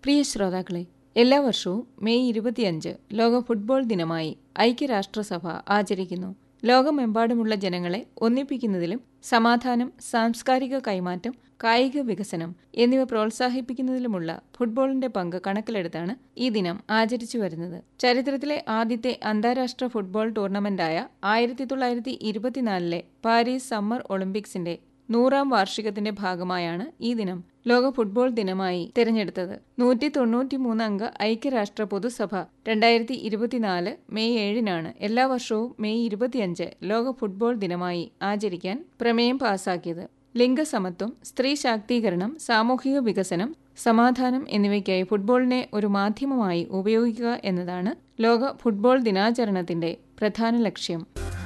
പ്രിയ ശ്രോതാക്കളെ എല്ലാ വർഷവും മെയ് ഇരുപത്തിയഞ്ച് ലോക ഫുട്ബോൾ ദിനമായി ഐക്യരാഷ്ട്രസഭ ആചരിക്കുന്നു ലോകമെമ്പാടുമുള്ള ജനങ്ങളെ ഒന്നിപ്പിക്കുന്നതിലും സമാധാനം സാംസ്കാരിക കൈമാറ്റം കായിക വികസനം എന്നിവ പ്രോത്സാഹിപ്പിക്കുന്നതിലുമുള്ള ഫുട്ബോളിന്റെ പങ്ക് കണക്കിലെടുത്താണ് ഈ ദിനം ആചരിച്ചു വരുന്നത് ചരിത്രത്തിലെ ആദ്യത്തെ അന്താരാഷ്ട്ര ഫുട്ബോൾ ടൂർണമെന്റായ ആയിരത്തി തൊള്ളായിരത്തി ഇരുപത്തിനാലിലെ പാരീസ് സമ്മർ ഒളിമ്പിക്സിന്റെ നൂറാം വാർഷികത്തിന്റെ ഭാഗമായാണ് ഈ ദിനം ലോക ഫുട്ബോൾ ദിനമായി തിരഞ്ഞെടുത്തത് നൂറ്റി തൊണ്ണൂറ്റിമൂന്ന് അംഗ ഐക്യരാഷ്ട്ര പൊതുസഭ രണ്ടായിരത്തി ഇരുപത്തിനാല് മെയ് ഏഴിനാണ് എല്ലാ വർഷവും മെയ് ഇരുപത്തിയഞ്ച് ലോക ഫുട്ബോൾ ദിനമായി ആചരിക്കാൻ പ്രമേയം പാസാക്കിയത് ലിംഗസമത്വം സ്ത്രീ ശാക്തീകരണം സാമൂഹിക വികസനം സമാധാനം എന്നിവയ്ക്കായി ഫുട്ബോളിനെ ഒരു മാധ്യമമായി ഉപയോഗിക്കുക എന്നതാണ് ലോക ഫുട്ബോൾ ദിനാചരണത്തിന്റെ പ്രധാന ലക്ഷ്യം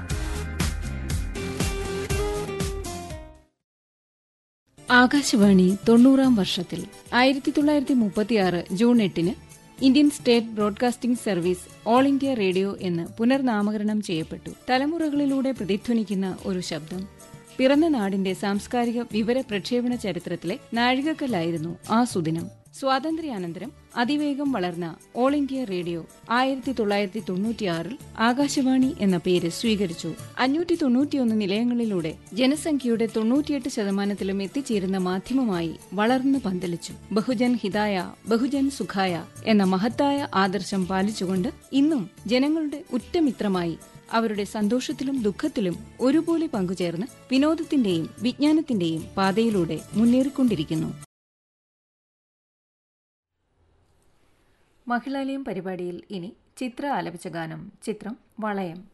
ആകാശവാണി തൊണ്ണൂറാം വർഷത്തിൽ ആയിരത്തി തൊള്ളായിരത്തി മുപ്പത്തിയാറ് ജൂൺ എട്ടിന് Indian state broadcasting service all India radio എന്ന് പുനർനാമകരണം ചെയ്യപ്പെട്ടു തലമുറകളിലൂടെ പ്രതിധ്വനിക്കുന്ന ഒരു ശബ്ദം പിറന്ന നാടിന്റെ സാംസ്കാരിക വിവര പ്രക്ഷേപണ ചരിത്രത്തിലെ നാഴികക്കല്ലായിരുന്നു ആ സുദിനം സ്വാതന്ത്ര്യാനന്തരം അതിവേഗം വളർന്ന ഓൾ ഇന്ത്യ റേഡിയോ ആയിരത്തി തൊള്ളായിരത്തി തൊണ്ണൂറ്റിയാറിൽ ആകാശവാണി എന്ന പേര് സ്വീകരിച്ചു അഞ്ഞൂറ്റി തൊണ്ണൂറ്റിയൊന്ന് നിലയങ്ങളിലൂടെ ജനസംഖ്യയുടെ തൊണ്ണൂറ്റിയെട്ട് ശതമാനത്തിലും എത്തിച്ചേരുന്ന മാധ്യമമായി വളർന്നു പന്തലിച്ചു ബഹുജൻ ഹിതായ ബഹുജൻ സുഖായ എന്ന മഹത്തായ ആദർശം പാലിച്ചുകൊണ്ട് ഇന്നും ജനങ്ങളുടെ ഉറ്റമിത്രമായി അവരുടെ സന്തോഷത്തിലും ദുഃഖത്തിലും ഒരുപോലെ പങ്കുചേർന്ന് വിനോദത്തിന്റെയും വിജ്ഞാനത്തിന്റെയും പാതയിലൂടെ മുന്നേറിക്കൊണ്ടിരിക്കുന്നു മഹിളാലയം പരിപാടിയിൽ ഇനി ചിത്ര ആലപിച്ച ഗാനം ചിത്രം വളയം